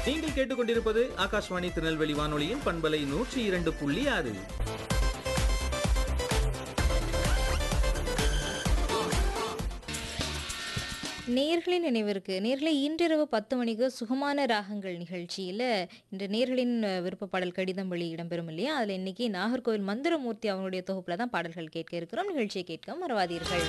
நீங்கள் கேட்டுக்கொண்டிருப்பது ஆகாஷ்வாணி திருநெல்வேலி வானொலியின் பண்பலை நூற்றி இரண்டு புள்ளி ஆறு நேர்களின் நினைவிற்கு நேர்களை இன்றிரவு பத்து மணிக்கு சுகமான ராகங்கள் நிகழ்ச்சியில் இன்று நேர்களின் அஹ், விருப்ப பாடல் கடிதம் வழி இடம்பெறும் இல்லையா அதில் இன்னைக்கு நாகர்கோவில் மந்திரமூர்த்தி அவங்களுடைய தொகுப்பில் தான் பாடல்கள் கேட்க இருக்கிறோம் நிகழ்ச்சியை கேட்க மறவாதீர்கள்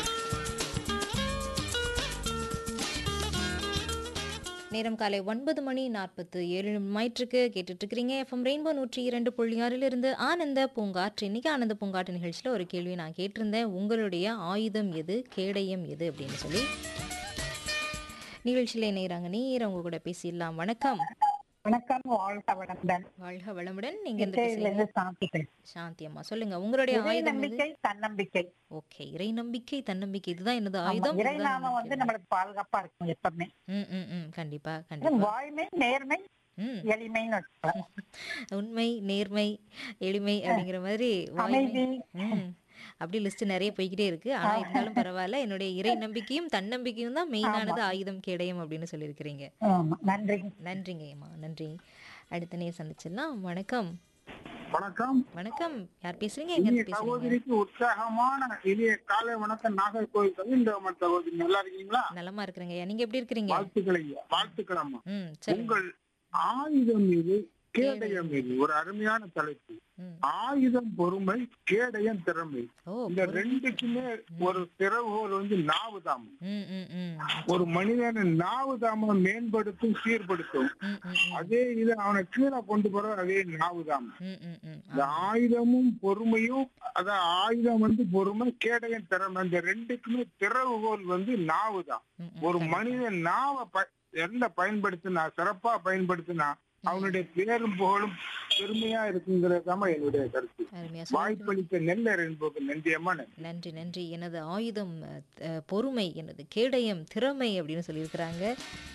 நேரம் காலை ஒன்பது மணி நாற்பத்து ஏழு மைற்றுக்கு கேட்டுட்டு இருக்கிறீங்க எஃப்எம் ரெயின்போ நூற்றி இரண்டு புள்ளி ஆறிலிருந்து ஆனந்த பூங்காற்று இன்னைக்கு ஆனந்த பூங்காற்று நிகழ்ச்சியில் ஒரு கேள்வி நான் கேட்டிருந்தேன் உங்களுடைய ஆயுதம் எது கேடயம் எது அப்படின்னு சொல்லி நிகழ்ச்சியில் இணைகிறாங்க நீர் அவங்க கூட பேசிடலாம் வணக்கம் வணக்கம் வாழ்க வளமுடன் வாழ்க வளமுடன் நீங்க இந்த இசையிலிருந்து சாந்திகள் சாந்தி அம்மா சொல்லுங்க உங்களுடைய இறை ஆயுதம் எது நம்பிக்கை தன்னம்பிக்கை ஓகே இறை நம்பிக்கை தன்னம்பிக்கை இதுதான் எனது ஆமா, ஆயுதம் இறை இதுதான் நாமம் வந்து எனக்கு- நம்மளுக்கு பாதுகாப்பா இருக்கும் எப்பவுமே ம் ம் ம் கண்டிப்பா கண்டிப்பா வாய்மை நேர்மை ம் எளிமைன்னு வச்சுக்கலாம் உண்மை நேர்மை எளிமை அப்படிங்கிற மாதிரி வாய்மை அமைதி ம் அப்படி லிஸ்ட் நிறைய போய்கிட்டே இருக்கு ஆனா இருந்தாலும் பரவாயில்ல என்னுடைய இறை நம்பிக்கையும் தன்னம்பிக்கையும் தான் மெயினானது ஆயுதம் கேடயம் அப்படின்னு சொல்லியிருக்கிறீங்க ஆமா நன்றி நன்றிங்க அம்மா நன்றி அடுத்த நேர் சந்திச்சிடலாம் வணக்கம் வணக்கம் வணக்கம் யார் பேசுறீங்க எங்க இனிய இருந்து பேசுறீங்க சகோதரிக்கு உற்சாகமான இனிய காலை வணக்கம் நாகர்கோவில் சகிந்தவமன் சகோதரி நல்லா இருக்கீங்களா நலமா இருக்கிறேங்க ஐயா. நீங்க எப்படி இருக்கிறீங்க வாழ்த்துக்கள் ஐயா வாழ்த்துக்கள் அம்மா ம் சொல்லுங்க உங்கள் ஆயுதம் மீது கேடயம் மீது ஒரு அருமையான தலைப்பு ம். ஆயுதம் பொறுமை கேடயம் திறமை ஓ இந்த ரெண்டுக்குமே ஒரு திறவுகோல் வந்து நாவுதாம் ம் ம் ம் ஒரு மனிதனை நாவுதாம மேம்படுத்தும் சீர்படுத்தும் ம் ம் ம் அதே இது அவனை கீழே கொண்டு போற அதே நாவுதாம் ம் ம் ம் இந்த ஆயுதமும் பொறுமையும் அதான் ஆயுதம் வந்து பொறுமை கேடயம் திறமை இந்த ரெண்டுக்குமே திறவுகோல் வந்து நாவு தான் ம், ம். ஒரு மனிதன் நாவை ப- என்ன பயன்படுத்தினா சிறப்பா பயன்படுத்தினா அவனுடைய பேரும் புகழும் பெருமையா இருக்குங்கிறதாம என்னுடைய கருத்து அருமையா சொல்லிட்டு வாய்ப்பளித்த நெல்லர் என்பது நன்றியம்மா நன்றி. நன்றி நன்றி எனது ஆயுதம் அஹ், அஹ், பொறுமை எனது கேடயம் திறமை அப்படின்னு சொல்லியிருக்கிறாங்க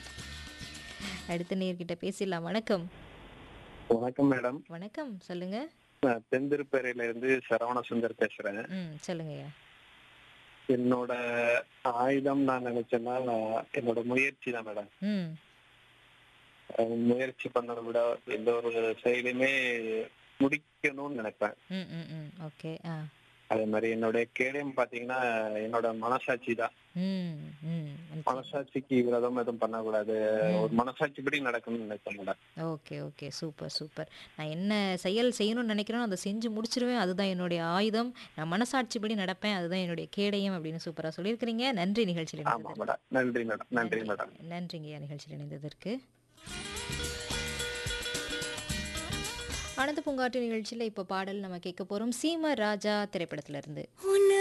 அடுத்த நேர்கிட்ட பேசிடலாம் வணக்கம் வணக்கம் மேடம் வணக்கம் சொல்லுங்க நான் தென்திருப்பேரையில இருந்து சரவண சுந்தர் பேசுறேன் ம் சொல்லுங்கய்யா என்னோட ஆயுதம் நான் நினைச்சேன்னா நான் என்னோட முயற்சி தான் மேடம் ம் அஹ் முயற்சி பண்ணதை விட எந்த ஒரு செயலுமே முடிக்கணும்னு நினைப்பேன் ம் ம் ம் ஓகே ஆ அதே மாதிரி என்னோட கேடயம் பாத்தீங்கன்னா என்னோட மனசாட்சி தான் ம் ம் மனசாட்சிக்கு விரோதம் எதுவும் பண்ணக்கூடாது ஒரு மனசாட்சிப்படி நடக்கணும்னு நினைப்பேன் madam okay okay super super நான் என்ன செயல் செய்யணும்னு நினைக்கிறேனோ அதை செஞ்சு முடிச்சிருவேன் அதுதான் என்னுடைய ஆயுதம் நான் மனசாட்சிப்படி நடப்பேன் அதுதான் என்னுடைய கேடயம் அப்படின்னு சூப்பராக சொல்லியிருக்கிறீங்க நன்றி நிகழ்ச்சியில் ஆமா மேடம் நன்றி மேடம் நன்றி மேடம் நன்றிங்கய்யா நிகழ்ச்சியில் இணைந்ததற்கு ஆனந்த பூங்காட்டு நிகழ்ச்சியில் இப்போ பாடல் நம்ம கேட்க போகிறோம் சீம ராஜா திரைப்படத்துல இருந்து